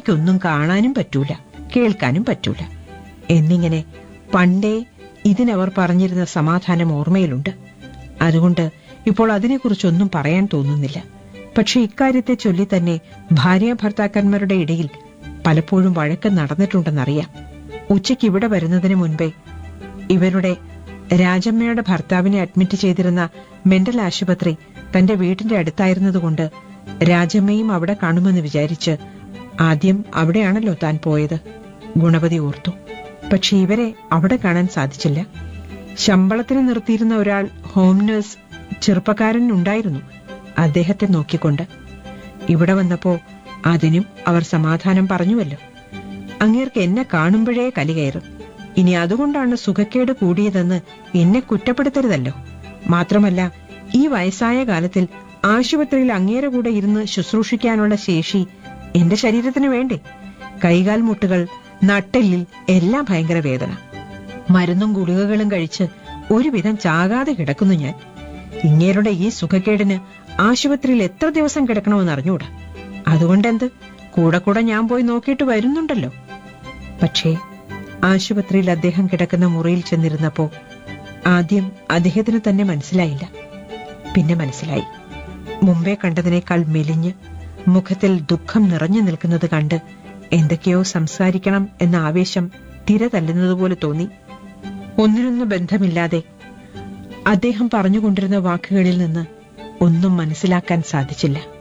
എനിക്കൊന്നും കാണാനും പറ്റൂല കേൾക്കാനും പറ്റൂല എന്നിങ്ങനെ പണ്ടേ ഇതിനവർ പറഞ്ഞിരുന്ന സമാധാനം ഓർമ്മയിലുണ്ട് അതുകൊണ്ട് ഇപ്പോൾ അതിനെക്കുറിച്ചൊന്നും പറയാൻ തോന്നുന്നില്ല പക്ഷെ ഇക്കാര്യത്തെ ചൊല്ലി തന്നെ ഭാര്യ ഭർത്താക്കന്മാരുടെ ഇടയിൽ പലപ്പോഴും വഴക്ക് നടന്നിട്ടുണ്ടെന്നറിയാം ഉച്ചയ്ക്ക് ഇവിടെ വരുന്നതിന് മുൻപേ ഇവരുടെ രാജമ്മയുടെ ഭർത്താവിനെ അഡ്മിറ്റ് ചെയ്തിരുന്ന മെന്റൽ ആശുപത്രി തന്റെ വീടിന്റെ അടുത്തായിരുന്നതുകൊണ്ട് രാജമ്മയും അവിടെ കാണുമെന്ന് വിചാരിച്ച് ആദ്യം അവിടെയാണല്ലോ താൻ പോയത് ഗുണപതി ഓർത്തു പക്ഷെ ഇവരെ അവിടെ കാണാൻ സാധിച്ചില്ല ശമ്പളത്തിന് നിർത്തിയിരുന്ന ഒരാൾ ഹോം നഴ്സ് ചെറുപ്പക്കാരൻ ഉണ്ടായിരുന്നു അദ്ദേഹത്തെ നോക്കിക്കൊണ്ട് ഇവിടെ വന്നപ്പോ അതിനും അവർ സമാധാനം പറഞ്ഞുവല്ലോ അങ്ങേർക്ക് എന്നെ കാണുമ്പോഴേ കലി കയറും ഇനി അതുകൊണ്ടാണ് സുഖക്കേട് കൂടിയതെന്ന് എന്നെ കുറ്റപ്പെടുത്തരുതല്ലോ മാത്രമല്ല ഈ വയസ്സായ കാലത്തിൽ ആശുപത്രിയിൽ അങ്ങേരെ കൂടെ ഇരുന്ന് ശുശ്രൂഷിക്കാനുള്ള ശേഷി എന്റെ ശരീരത്തിന് വേണ്ടേ കൈകാൽ മുട്ടുകൾ നട്ടെല്ലിൽ എല്ലാം ഭയങ്കര വേദന മരുന്നും ഗുളികകളും കഴിച്ച് ഒരുവിധം ചാകാതെ കിടക്കുന്നു ഞാൻ ഇങ്ങേരുടെ ഈ സുഖക്കേടിന് ആശുപത്രിയിൽ എത്ര ദിവസം കിടക്കണമെന്ന് അറിഞ്ഞൂടാ അതുകൊണ്ടെന്ത് കൂടെ കൂടെ ഞാൻ പോയി നോക്കിയിട്ട് വരുന്നുണ്ടല്ലോ പക്ഷേ ആശുപത്രിയിൽ അദ്ദേഹം കിടക്കുന്ന മുറിയിൽ ചെന്നിരുന്നപ്പോ ആദ്യം അദ്ദേഹത്തിന് തന്നെ മനസ്സിലായില്ല പിന്നെ മനസ്സിലായി മുമ്പേ കണ്ടതിനേക്കാൾ മെലിഞ്ഞ് മുഖത്തിൽ ദുഃഖം നിറഞ്ഞു നിൽക്കുന്നത് കണ്ട് എന്തൊക്കെയോ സംസാരിക്കണം എന്ന ആവേശം തിര തല്ലുന്നതുപോലെ തോന്നി ഒന്നിനൊന്ന് ബന്ധമില്ലാതെ അദ്ദേഹം പറഞ്ഞുകൊണ്ടിരുന്ന വാക്കുകളിൽ നിന്ന് ഒന്നും മനസ്സിലാക്കാൻ സാധിച്ചില്ല